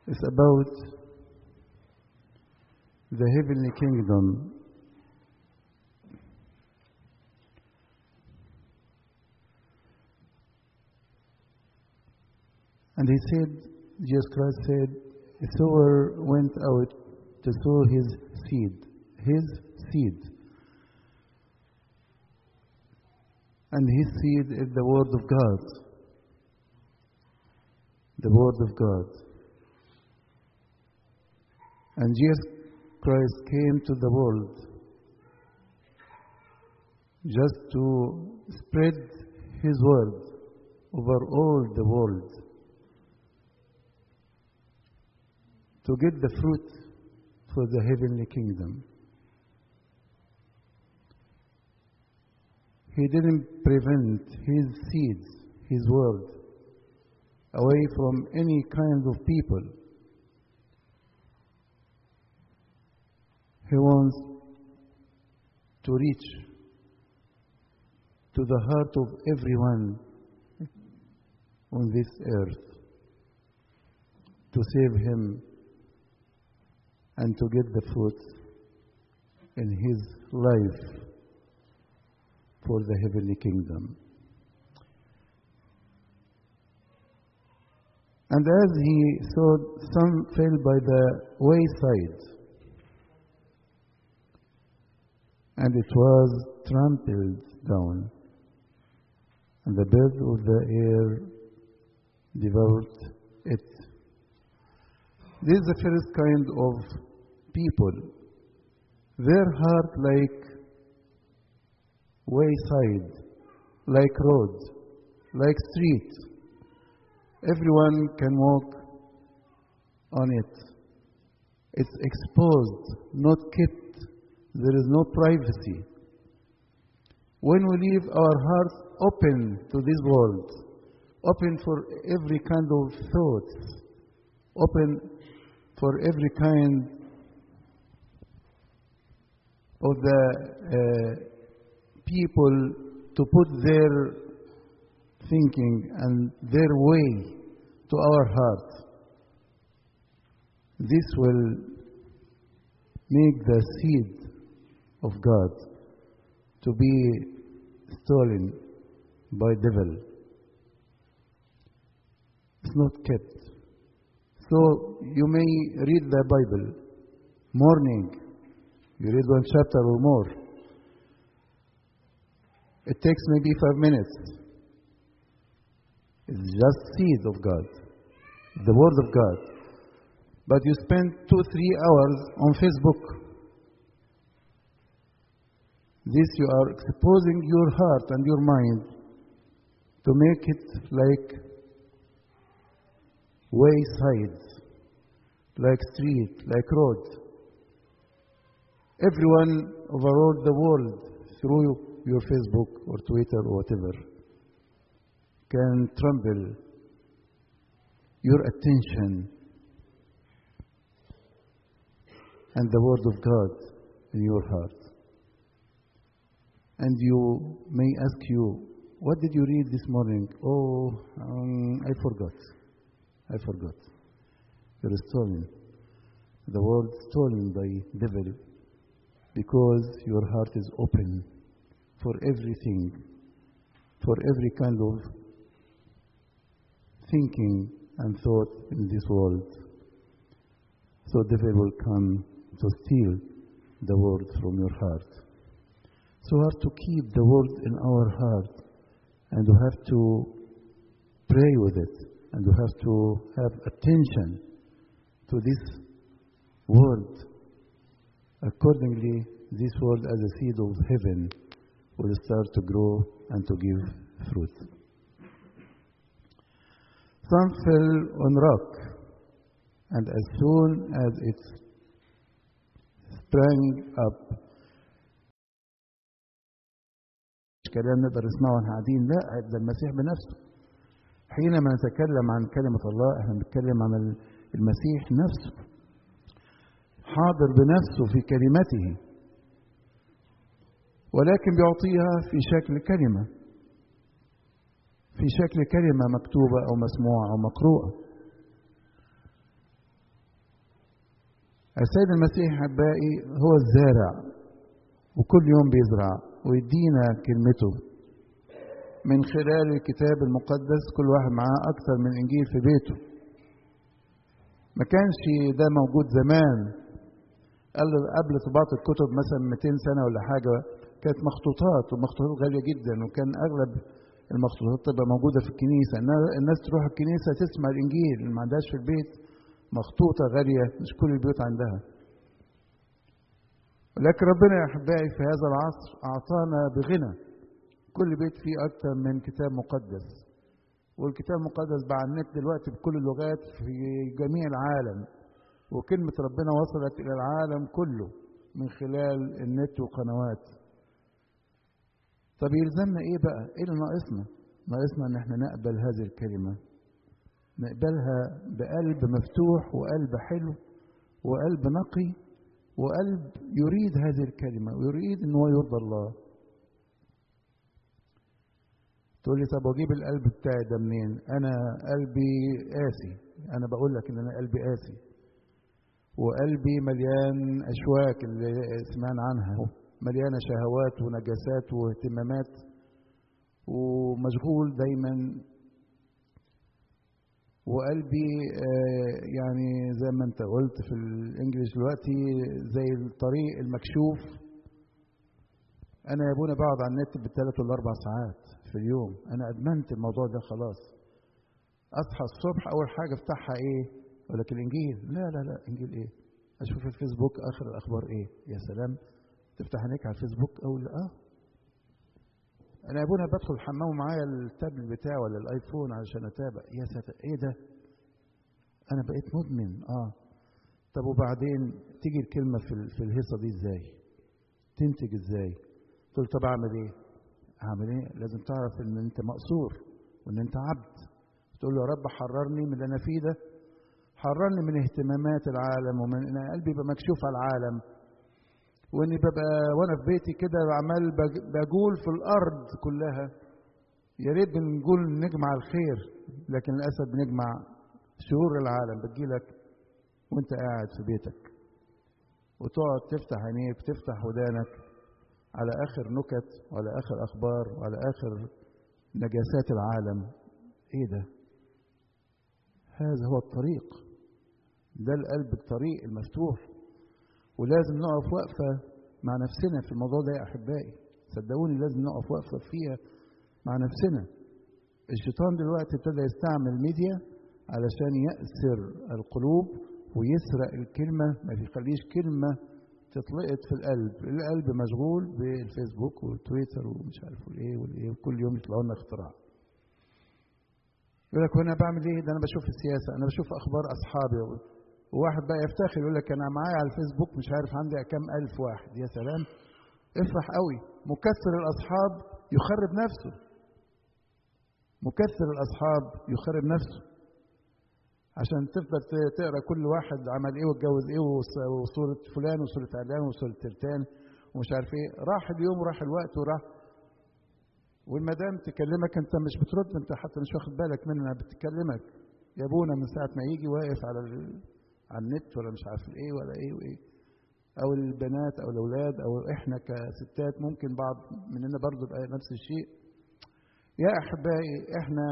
is about the heavenly kingdom. And he said, Jesus Christ said, a sower went out to sow his seed. His seed. And his seed is the Word of God. The Word of God. And Jesus Christ came to the world just to spread his word over all the world. To get the fruit for the heavenly kingdom. He didn't prevent his seeds, his word, away from any kind of people. He wants to reach to the heart of everyone on this earth to save him and to get the fruit in his life for the heavenly kingdom. And as he saw some fell by the wayside, and it was trampled down, and the birds of the air devoured it. This is the first kind of people. Their heart like wayside, like road, like street. Everyone can walk on it. It's exposed, not kept. There is no privacy. When we leave our hearts open to this world, open for every kind of thoughts, open for every kind of the uh, people to put their thinking and their way to our heart. This will make the seed of God to be stolen by devil. It's not kept. So you may read the Bible morning. You read one chapter or more. It takes maybe five minutes. It's just seed of God, the Word of God. But you spend two, three hours on Facebook. This you are exposing your heart and your mind to make it like waysides, like street, like road. Everyone over the world through your Facebook or Twitter or whatever can tremble your attention and the Word of God in your heart. And you may ask you, what did you read this morning? Oh, um, I forgot. I forgot. You're stolen. The word stolen by devil because your heart is open for everything, for every kind of thinking and thought in this world. So devil will come to steal the word from your heart. So we have to keep the word in our heart and we have to pray with it and we have to have attention to this word. Accordingly, this word as a seed of heaven will start to grow and to give fruit. Some fell on rock, and as soon as it sprang up مش كلام نقدر نسمعه واحنا قاعدين لا ده المسيح بنفسه حينما نتكلم عن كلمة الله احنا بنتكلم عن المسيح نفسه حاضر بنفسه في كلمته ولكن بيعطيها في شكل كلمة في شكل كلمة مكتوبة أو مسموعة أو مقروءة السيد المسيح أحبائي هو الزارع وكل يوم بيزرع ويدينا كلمته من خلال الكتاب المقدس كل واحد معاه أكثر من إنجيل في بيته ما كانش ده موجود زمان قال قبل طباعة الكتب مثلا 200 سنة ولا حاجة كانت مخطوطات ومخطوطات غالية جدا وكان أغلب المخطوطات تبقى موجودة في الكنيسة الناس تروح الكنيسة تسمع الإنجيل اللي ما عندهاش في البيت مخطوطة غالية مش كل البيوت عندها لكن ربنا يا أحبائي في هذا العصر أعطانا بغنى كل بيت فيه أكثر من كتاب مقدس والكتاب المقدس بقى على النت دلوقتي بكل اللغات في جميع العالم وكلمة ربنا وصلت إلى العالم كله من خلال النت وقنوات طب يلزمنا ايه بقى ايه اللي ناقصنا ناقصنا ان احنا نقبل هذه الكلمة نقبلها بقلب مفتوح وقلب حلو وقلب نقي وقلب يريد هذه الكلمة ويريد ان هو يرضى الله تقول لي طب واجيب القلب بتاعي ده منين انا قلبي قاسي انا بقول لك ان انا قلبي قاسي وقلبي مليان اشواك اللي سمعنا عنها مليانه شهوات ونجاسات واهتمامات ومشغول دايما وقلبي يعني زي ما انت قلت في الانجليش دلوقتي زي الطريق المكشوف انا يا ابونا بقعد على النت بالثلاث والاربع ساعات في اليوم انا ادمنت الموضوع ده خلاص اصحى الصبح اول حاجه افتحها ايه اقول لك الانجيل لا لا لا انجيل ايه اشوف الفيسبوك اخر الاخبار ايه يا سلام تفتح عينيك على الفيسبوك اقول اه انا يا ابونا بدخل الحمام ومعايا التابلت بتاعي ولا الايفون علشان اتابع يا ساتر ايه ده انا بقيت مدمن اه طب وبعدين تيجي الكلمه في في الهيصه دي ازاي تنتج ازاي قلت طب اعمل ايه اعمل ايه لازم تعرف ان انت مقصور وان انت عبد تقول له يا رب حررني من اللي انا فيه ده حررني من اهتمامات العالم ومن ان قلبي يبقى مكشوف على العالم واني ببقى وانا في بيتي كده عمال بجول في الارض كلها يا ريت بنقول نجمع الخير لكن للاسف بنجمع شرور العالم بتجيلك وانت قاعد في بيتك وتقعد تفتح عينيك تفتح ودانك على اخر نكت وعلى اخر اخبار وعلى اخر نجاسات العالم ايه ده هذا هو الطريق ده القلب الطريق المفتوح ولازم نقف وقفة مع نفسنا في الموضوع ده يا أحبائي صدقوني لازم نقف وقفة فيها مع نفسنا الشيطان دلوقتي ابتدى يستعمل ميديا علشان يأسر القلوب ويسرق الكلمة ما يخليش كلمة تطلقت في القلب القلب مشغول بالفيسبوك والتويتر ومش عارف الايه والايه وكل يوم يطلعوا لنا اختراع يقول لك وانا بعمل ايه ده انا بشوف السياسه انا بشوف اخبار اصحابي وواحد بقى يفتخر يقول لك انا معايا على الفيسبوك مش عارف عندي كام الف واحد يا سلام افرح قوي مكثر الاصحاب يخرب نفسه مكثر الاصحاب يخرب نفسه عشان تفضل تقرا كل واحد عمل ايه واتجوز ايه وصوره فلان وصوره علان وصوره ترتان ومش عارف ايه راح اليوم وراح الوقت وراح والمدام تكلمك انت مش بترد انت حتى مش واخد بالك منها بتكلمك يا ابونا من ساعه ما يجي واقف على ال... على النت ولا مش عارف ايه ولا ايه وايه او البنات او الاولاد او احنا كستات ممكن بعض مننا برضه يبقى نفس الشيء يا احبائي احنا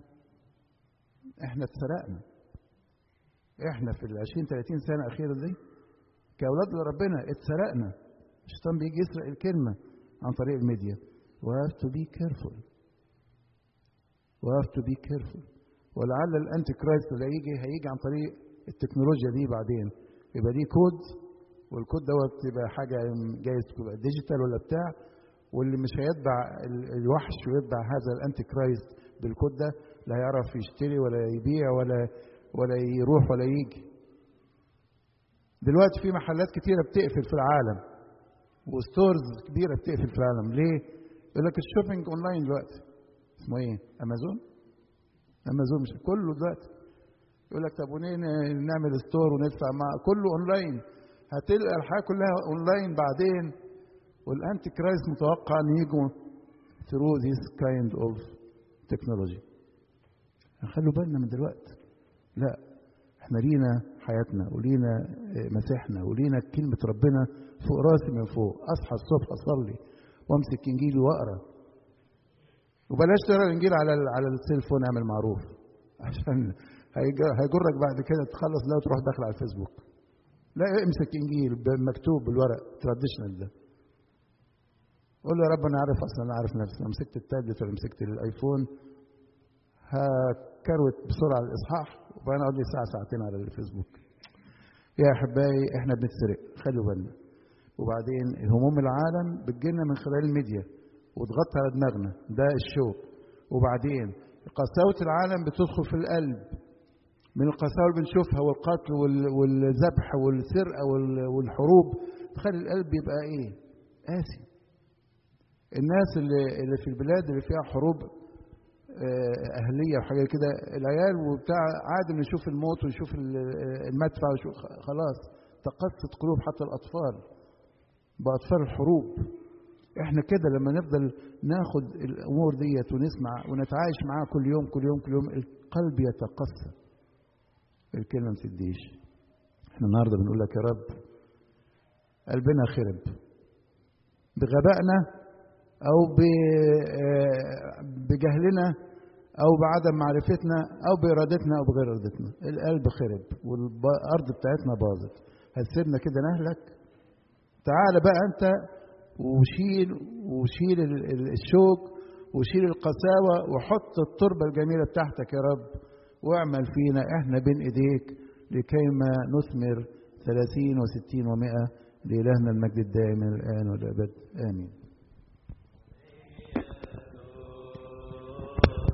احنا اتسرقنا احنا في ال 20 30 سنه الاخيره دي كاولاد لربنا اتسرقنا الشيطان بيجي يسرق الكلمه عن طريق الميديا we have to be careful we have to be careful ولعل الانتي كرايست اللي هيجي هيجي عن طريق التكنولوجيا دي بعدين يبقى دي كود والكود دوت يبقى حاجه جايز تبقى ديجيتال ولا بتاع واللي مش هيتبع الوحش ويتبع هذا الانتي كرايست بالكود ده لا هيعرف يشتري ولا يبيع ولا ولا يروح ولا يجي دلوقتي في محلات كتيرة بتقفل في العالم وستورز كبيرة بتقفل في العالم ليه؟ يقول لك الشوبينج اونلاين دلوقتي اسمه ايه؟ امازون؟ امازون مش كله دلوقتي يقول لك طب ونين نعمل ستور وندفع مع كله اونلاين هتلقى الحياه كلها اونلاين بعدين والانتي كرايست متوقع ان يجوا through this kind of technology خلوا بالنا من دلوقتي لا احنا لينا حياتنا ولينا مسيحنا ولينا كلمة ربنا فوق راسي من فوق أصحى الصبح أصلي وأمسك إنجيلي وأقرأ وبلاش تقرا الإنجيل على على التليفون اعمل معروف عشان هيجرك بعد كده تخلص ده وتروح داخل على الفيسبوك لا امسك إنجيل مكتوب بالورق تراديشنال ده قول له يا رب انا عارف اصلا انا عارف نفسي لو مسكت التابلت ولا مسكت الايفون هكروت بسرعه الاصحاح وبعدين اقعد لي ساعه ساعتين على الفيسبوك يا احبائي احنا بنتسرق خلوا بالنا وبعدين هموم العالم بتجينا من خلال الميديا وتغطي على دماغنا ده الشوق وبعدين قساوة العالم بتدخل في القلب من القساوة اللي بنشوفها والقتل والذبح والسرقة والحروب تخلي القلب يبقى ايه؟ قاسي الناس اللي اللي في البلاد اللي فيها حروب اهليه وحاجات كده العيال وبتاع عادي نشوف الموت ونشوف المدفع وشوف خلاص تقصت قلوب حتى الاطفال باطفال الحروب احنا كده لما نفضل ناخد الامور ديت ونسمع ونتعايش معاها كل يوم كل يوم كل يوم القلب يتقسى الكلمه ما تديش احنا النهارده بنقول لك يا رب قلبنا خرب بغبائنا او بجهلنا او بعدم معرفتنا او بارادتنا او بغير ارادتنا القلب خرب والارض بتاعتنا باظت هتسيبنا كده نهلك تعال بقى انت وشيل وشيل الشوك وشيل القساوة وحط التربة الجميلة بتاعتك يا رب واعمل فينا احنا بين ايديك لكيما نثمر ثلاثين وستين ومائة لإلهنا المجد الدائم الآن والأبد آمين